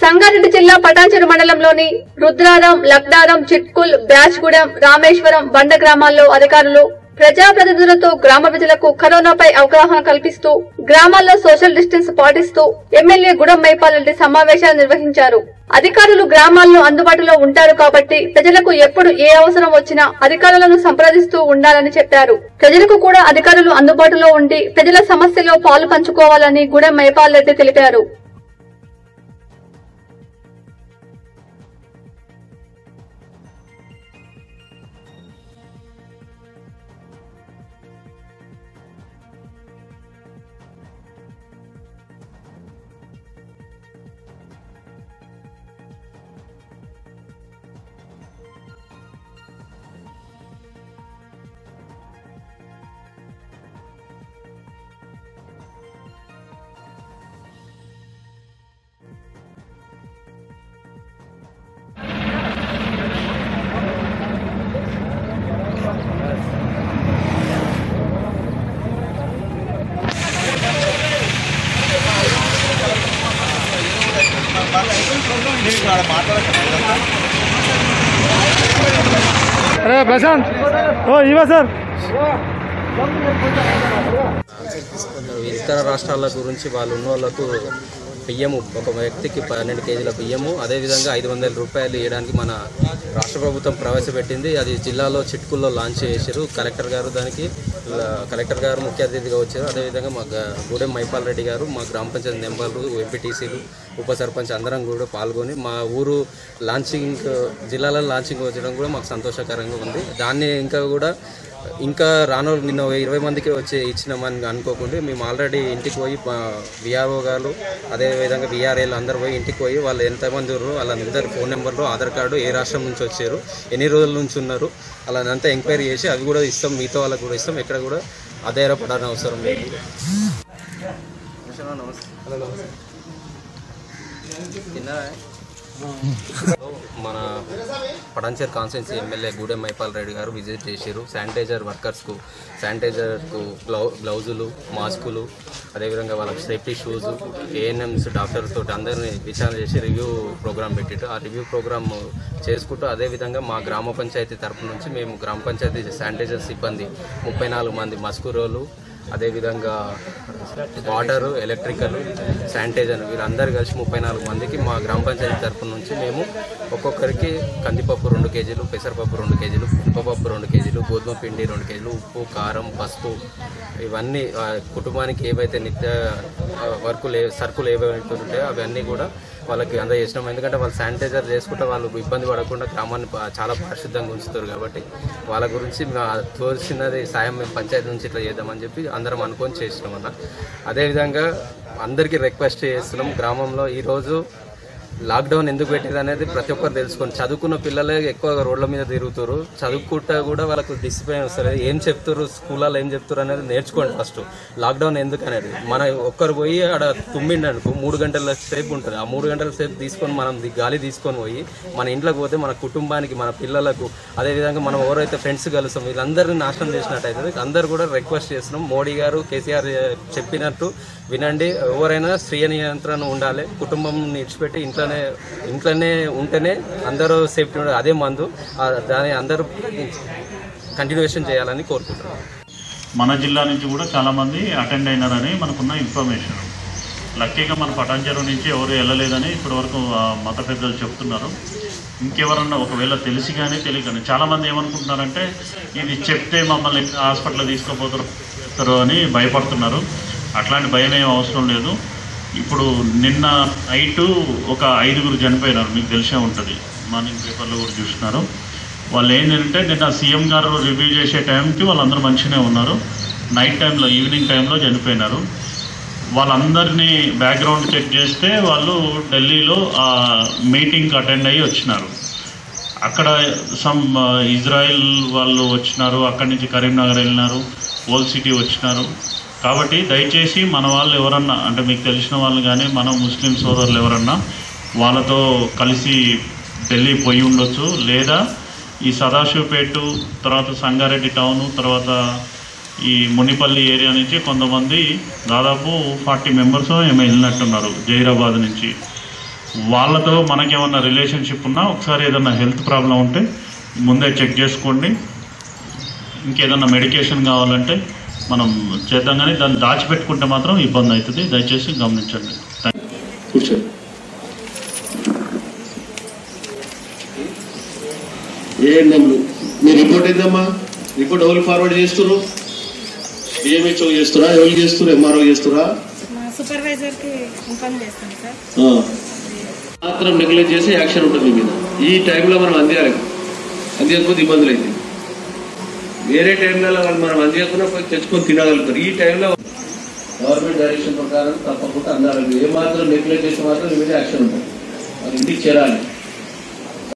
సంగారెడ్డి జిల్లా పటాంచెరు మండలంలోని రుద్రారం లక్డారం చిట్కుల్ బ్యాచ్గూడెం రామేశ్వరం బండ గ్రామాల్లో అధికారులు ప్రజాప్రతినిధులతో గ్రామ ప్రజలకు కరోనాపై అవగాహన కల్పిస్తూ గ్రామాల్లో సోషల్ డిస్టెన్స్ పాటిస్తూ ఎమ్మెల్యే గుడం మైపాలరెడ్డి సమావేశాలు నిర్వహించారు అధికారులు గ్రామాల్లో అందుబాటులో ఉంటారు కాబట్టి ప్రజలకు ఎప్పుడు ఏ అవసరం వచ్చినా అధికారులను సంప్రదిస్తూ ఉండాలని చెప్పారు ప్రజలకు కూడా అధికారులు అందుబాటులో ఉండి ప్రజల సమస్యలో పాలు పంచుకోవాలని గుడం మైపాలరెడ్డి తెలిపారు అరే ప్రశాంత్ ఓ ఇవా సార్ ఇతర రాష్ట్రాల గురించి వాళ్ళు ఉన్న వాళ్ళకు బియ్యము ఒక వ్యక్తికి పన్నెండు కేజీల బియ్యము అదేవిధంగా ఐదు వందల రూపాయలు ఇవ్వడానికి మన రాష్ట్ర ప్రభుత్వం ప్రవేశపెట్టింది అది జిల్లాలో చిట్కుల్లో లాంచ్ చేశారు కలెక్టర్ గారు దానికి ల- కలెక్టర్ గారు ముఖ్య అతిథిగా వచ్చారు అదేవిధంగా మా గ- గూడెం మైపాల్ రెడ్డి గారు మా గ్రామ పంచాయతీ మెంబర్లు ఎంపీటీసీలు ఉప సర్పంచ్ అందరం కూడా పాల్గొని మా ఊరు లాంచింగ్ జిల్లాలో లాంచింగ్ వచ్చడం కూడా మాకు సంతోషకరంగా ఉంది దాన్ని ఇంకా కూడా ఇంకా రాను నిన్న ఒక ఇరవై మందికి వచ్చి ఇచ్చినామని అనుకోకుండా మేము ఆల్రెడీ ఇంటికి పోయి విఆర్ఓ గారు అదేవిధంగా విఆర్ఏలు అందరు పోయి ఇంటికి పోయి వాళ్ళు ఎంతమంది ఉన్నారు వాళ్ళందరి ఫోన్ నెంబర్లు ఆధార్ కార్డు ఏ రాష్ట్రం నుంచి వచ్చారు ఎన్ని రోజుల నుంచి ఉన్నారు అలా అంతా ఎంక్వైరీ చేసి అవి కూడా ఇస్తాం మిగతా వాళ్ళకి కూడా ఇస్తాం ఎక్కడ కూడా అధైర్యపడాలని అవసరం లేదు తిన్నారా? మన Patancheru constituency MLA Gudem Mahipal Reddy garu visit చేశారు శానిటైజర్ వర్కర్స్కు శానిటైజర్కు గ్లౌ గ్లౌజులు మాస్కులు అదేవిధంగా వాళ్ళకి సేఫ్టీ షూస్ ఏఎన్ఎంస్ డాక్టర్స్ తోటి అందరినీ విచారణ చేసి రివ్యూ ప్రోగ్రామ్ పెట్టిట్టు ఆ రివ్యూ ప్రోగ్రామ్ చేసుకుంటూ అదేవిధంగా మా గ్రామ పంచాయతీ తరపు నుంచి మేము గ్రామ పంచాయతీ శానిటైజర్ సిబ్బంది ముప్పై నాలుగు మంది మస్కురోలు అదేవిధంగా వాటర్ ఎలక్ట్రికల్ శానిటైజర్ వీళ్ళందరూ కలిసి ముప్పై నాలుగు మందికి మా గ్రామ పంచాయతీ తరపు నుంచి మేము ఒక్కొక్కరికి కందిపప్పు రెండు కేజీలు పెసరపప్పు రెండు కేజీలు ఉప్పపప్పు రెండు కేజీలు గోధుమ పిండి రెండు కేజీలు ఉప్పు కారం పసుపు ఇవన్నీ ఆ, కుటుంబానికి ఏవైతే నిత్య ఆ, వర్కులు ఏ సరుకులు ఏవైతే ఉంటాయో అవన్నీ కూడా వాళ్ళకి అందజేసినాం ఎందుకంటే వాళ్ళు శానిటైజర్ చేసుకుంటే వాళ్ళు ఇబ్బంది పడకుండా గ్రామాన్ని ప- చాలా పరిశుద్ధంగా ఉంచుతారు కాబట్టి వాళ్ళ గురించి మా తోచినది సాయం మేము పంచాయతీ నుంచి ఇట్లా చేద్దామని చెప్పి అందరం అనుకొని చేసినాం అన్న అదేవిధంగా అందరికీ రిక్వెస్ట్ చేస్తున్నాం గ్రామంలో ఈరోజు లాక్డౌన్ ఎందుకు పెట్టేది అనేది ప్రతి ఒక్కరు తెలుసుకొని చదువుకున్న పిల్లలే ఎక్కువగా రోడ్ల మీద తిరుగుతారు చదువుకుంటా కూడా వాళ్ళకు డిసిప్లిన్ వస్తుంది ఏం చెప్తారు స్కూల్లో ఏం చెప్తారు అనేది నేర్చుకోండి ఫస్ట్ లాక్డౌన్ ఎందుకు అనేది మన ఒక్కరు పోయి ఆడ తుమ్మిండి అనుకో మూడు గంటల సేపు ఉంటుంది ఆ మూడు గంటల సేపు తీసుకొని మనం ది- గాలి తీసుకొని పోయి మన ఇంట్లోకి పోతే మన కుటుంబానికి మన పిల్లలకు అదేవిధంగా మనం ఎవరైతే ఫ్రెండ్స్ కలుస్తాం వీళ్ళందరినీ నాశనం చేసినట్టు అవుతుంది అందరు కూడా రిక్వెస్ట్ చేస్తున్నాం మోడీ గారు కేసీఆర్ చెప్పినట్టు వినండి ఎవరైనా స్త్రీయ నియంత్రణ ఉండాలి కుటుంబం విడిచిపెట్టి ఇంట్లోనే ఇంట్లోనే ఉంటేనే అందరూ సేఫ్టీ ఉండాలి అదే మందు ఆ దాన్ని అందరూ కంటిన్యూషన్ చేయాలని కోరుకుంటున్నాను మన జిల్లా నుంచి కూడా చాలామంది అటెండ్ అయినారని మనకున్న ఇన్ఫర్మేషన్ లక్కీగా మన పటాంచెరు నుంచి ఎవరు వెళ్ళలేదని ఇప్పటివరకు ఆ, మత పెద్దలు చెప్తున్నారు ఇంకెవరన్నా ఒకవేళ తెలిసి కానీ తెలియకని చాలామంది ఏమనుకుంటున్నారంటే ఇది చెప్తే మమ్మల్ని హాస్పిటల్ తీసుకుపోతారు అని భయపడుతున్నారు అట్లాంటి భయం ఏం అవసరం లేదు ఇప్పుడు నిన్న నైటు ఒక ఐదుగురు చనిపోయినారు మీకు తెలిసే ఉంటుంది మార్నింగ్ పేపర్లో కూడా చూస్తున్నారు వాళ్ళు ఏంటంటే నిన్న సీఎం గారు రివ్యూ చేసే టైంకి వాళ్ళందరూ మంచిగానే ఉన్నారు నైట్ టైంలో ఈవినింగ్ టైంలో చనిపోయినారు వాళ్ళందరినీ బ్యాక్గ్రౌండ్ చెక్ చేస్తే వాళ్ళు ఢిల్లీలో ఆ మీటింగ్కి అటెండ్ అయ్యి వచ్చినారు అక్కడ సమ్ ఇజ్రాయెల్ వాళ్ళు వచ్చినారు అక్కడి నుంచి కరీంనగర్ వెళ్ళినారు ఓల్ సిటీ వచ్చినారు కాబట్టి దయచేసి మన వాళ్ళు ఎవరన్నా అంటే మీకు తెలిసిన వాళ్ళు కానీ మన ముస్లిం సోదరులు ఎవరన్నా వాళ్ళతో కలిసి ఢిల్లీ పోయి ఉండొచ్చు లేదా ఈ సదాశివపేట తర్వాత సంగారెడ్డి టౌను తర్వాత ఈ మునిపల్లి ఏరియా నుంచి కొంతమంది దాదాపు ఫార్టీ మెంబర్స్ ఏమో వెళ్ళినట్టున్నారు జైరాబాద్ నుంచి వాళ్ళతో మనకేమన్నా రిలేషన్షిప్ ఉన్నా ఒకసారి ఏదన్నా హెల్త్ ప్రాబ్లం ఉంటే ముందే చెక్ చేసుకోండి ఇంకేదన్నా మెడికేషన్ కావాలంటే మనం చేద్దాం కానీ దాన్ని దాచిపెట్టుకుంటే మాత్రం ఇబ్బంది అవుతుంది దయచేసి గమనించండి థ్యాంక్ కూర్చోండి ఏంటమ్మ మీ రిపోర్ట్ ఏందమ్మా రిపోర్ట్ ఎవరు ఫార్వర్డ్ చేస్తున్నారు డిఎంహెచ్ఓ చేస్తురా ఎవరు చేస్తున్నారు ఎంఆర్ఓ చేస్తురా మా సూపర్వైజర్కి ఇన్ఫార్మ్ చేస్తాం సార్ ఆ. మాత్రం నెగ్లెక్ట్ చేసి యాక్షన్ ఉంటుంది మీ మీద ఈ టైంలో మనం అందియాలి అందియకపోతే ఇబ్బందులు అయితే వేరే టైంలో వాళ్ళు మనం అందియకుండా పోయి తెచ్చుకొని తినగలుగుతారు ఈ టైంలో గవర్నమెంట్ డైరెక్షన్ ప్రకారం తప్పకుండా అందాలి ఏ మాత్రం నెగ్లెక్ట్ చేస్తే మాత్రం మీ మీద యాక్షన్ ఉంటుంది అది ఇంటికి చేరాలి